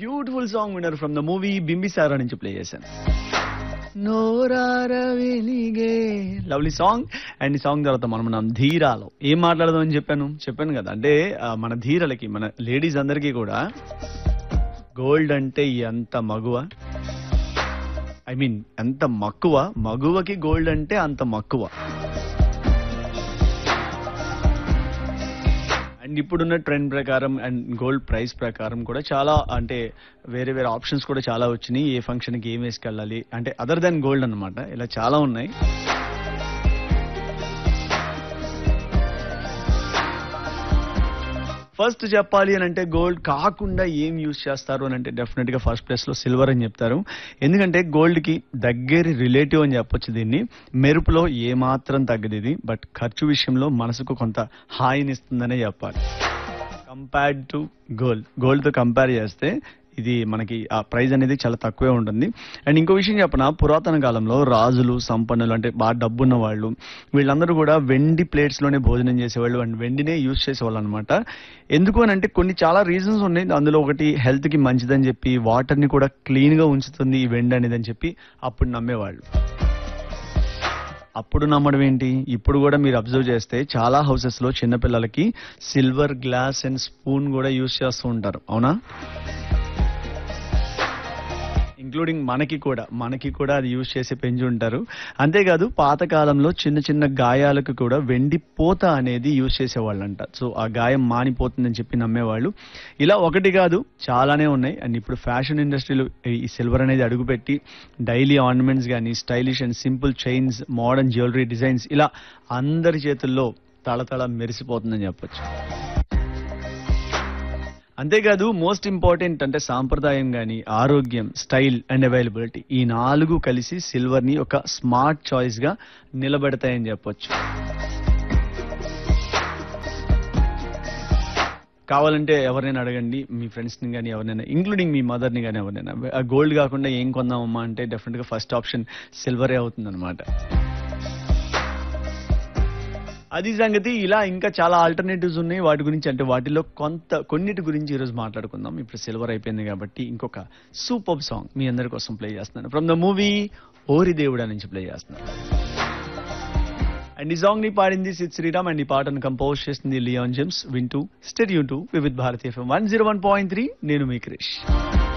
beautiful song winner from the movie Bimbisara నుంచి play చేశాను నోరార వెలిగే లవ్లీ సాంగ్ అండ్ ఈ సాంగ్ తర్వాత మనం మనం ధీరాలో ఏం మాట్లాడదాం అని చెప్పాను చెప్పాను కదా అంటే ఆ, మన ధీరలకి మన లేడీస్ అందరికీ కూడా గోల్డ్ అంటే ఎంత మగువ ఐ మీన్ ఎంత మక్కువ మగువకి గోల్డ్ అంటే అంత మక్కువ అండ్ ఇప్పుడున్న ట్రెండ్ ప్రకారం అండ్ గోల్డ్ ప్రైస్ ప్రకారం కూడా చాలా అంటే వేరే వేరే ఆప్షన్స్ కూడా చాలా వచ్చినాయి ఏ ఫంక్షన్కి ఏం వేసుకెళ్ళాలి అంటే అదర్ దాన్ గోల్డ్ అన్నమాట ఇలా చాలా ఉన్నాయి ఫస్ట్ చెప్పాలి అని అంటే గోల్డ్ కాకుండా ఏం యూజ్ చేస్తారు అని అంటే డెఫినెట్ గా ఫస్ట్ ప్లేస్ లో సిల్వర్ అని చెప్తారు ఎందుకంటే గోల్డ్ కి దగ్గరి రిలేటివ్ అని చెప్పొచ్చు దీన్ని మెరుపులో ఏ మాత్రం తగ్గదు ఇది బట్ ఖర్చు విషయంలో మనసుకు కొంత హాయినిస్తుందనే చెప్పాలి కంపేర్డ్ టు గోల్డ్ గోల్డ్ తో కంపేర్ చేస్తే ఇది మనకి ఆ ప్రైస్ అనేది చాలా తక్కువే ఉంటుంది అండ్ ఇంకో విషయం చెప్పన పురాతన కాలంలో రాజులు సంపన్నులు అంటే బాగా డబ్బున్న వాళ్ళు వీళ్ళందరూ కూడా వెండి ప్లేట్స్ లోనే భోజనం చేసేవాళ్ళు అండ్ వెండినే యూజ్ చేసేవాళ్ళు అనమాట ఎందుకు అని అంటే కొన్ని చాలా రీజన్స్ ఉన్నాయి అందులో ఒకటి హెల్త్ కి మంచిదని చెప్పి వాటర్ ని కూడా క్లీన్ గా ఉంచుతుంది ఈ వెండి అనేది అని చెప్పి అప్పుడు నమ్మేవాళ్ళు అప్పుడు నమ్మడం ఏంటి ఇప్పుడు కూడా మీరు అబ్జర్వ్ చేస్తే చాలా హౌసెస్ లో చిన్నపిల్లలకి సిల్వర్ గ్లాస్ అండ్ స్పూన్ కూడా యూజ్ చేస్తూ ఉంటారు అవునా ఇంక్లూడింగ్ మనకి కూడా మనకి కూడా అది యూజ్ చేసి పెంచి ఉంటారు అంతేకాదు పాతకాలంలో చిన్న చిన్న గాయాలకు కూడా వెండి పోత అనేది యూజ్ చేసేవాళ్ళంట సో ఆ గాయం మానిపోతుందని చెప్పి నమ్మేవాళ్ళు ఇలా ఒకటి కాదు చాలానే ఉన్నాయి అండ్ ఇప్పుడు ఫ్యాషన్ ఇండస్ట్రీలో ఈ సిల్వర్ అనేది అడుగుపెట్టి డైలీ ఆర్నమెంట్స్ కానీ stylish and simple chains modern jewellery designs ఇలా అందరి చేతుల్లో తళతళ మెరిసిపోతుందని చెప్పొచ్చు అంతేకాదు మోస్ట్ ఇంపార్టెంట్ అంటే సాంప్రదాయం గాని ఆరోగ్యం స్టైల్ అండ్ అవైలబిలిటీ ఈ నాలుగు కలిసి సిల్వర్ ని ఒక స్మార్ట్ చాయిస్ గా నిలబెడతాయని చెప్పొచ్చు కావాలంటే ఎవరైనా అడగండి మీ ఫ్రెండ్స్ ని కానీ ఎవరైనా ఇంక్లూడింగ్ మీ మదర్ ని కానీ ఎవరైనా గోల్డ్ కాకుండా ఏం కొందామమ్మా అంటే డెఫినెట్ గా ఫస్ట్ ఆప్షన్ సిల్వరే అవుతుంది అది సంగతి ఇలా ఇంకా చాలా ఆల్టర్నేటివ్స్ ఉన్నాయి వాటి గురించి అంటే వాటిలో కొంత కొన్నిటి గురించి ఈరోజు మాట్లాడుకుందాం ఇప్పుడు సిల్వర్ అయిపోయింది కాబట్టి ఇంకొక సూపర్ సాంగ్ మీ అందరి కోసం ప్లే చేస్తున్నాను ఫ్రమ్ ద మూవీ ఓరి దేవుడా నుంచి ప్లే చేస్తున్నాను అండ్ ఈ సాంగ్ ని పాడింది సిద్ శ్రీరామ్ అండ్ ఈ పాటను కంపోజ్ చేసింది లియాన్ జెమ్స్ వింటూ స్టెడియూ టు వివిధ్ భారతీయ one zero one point three నేను మీ క్రిష్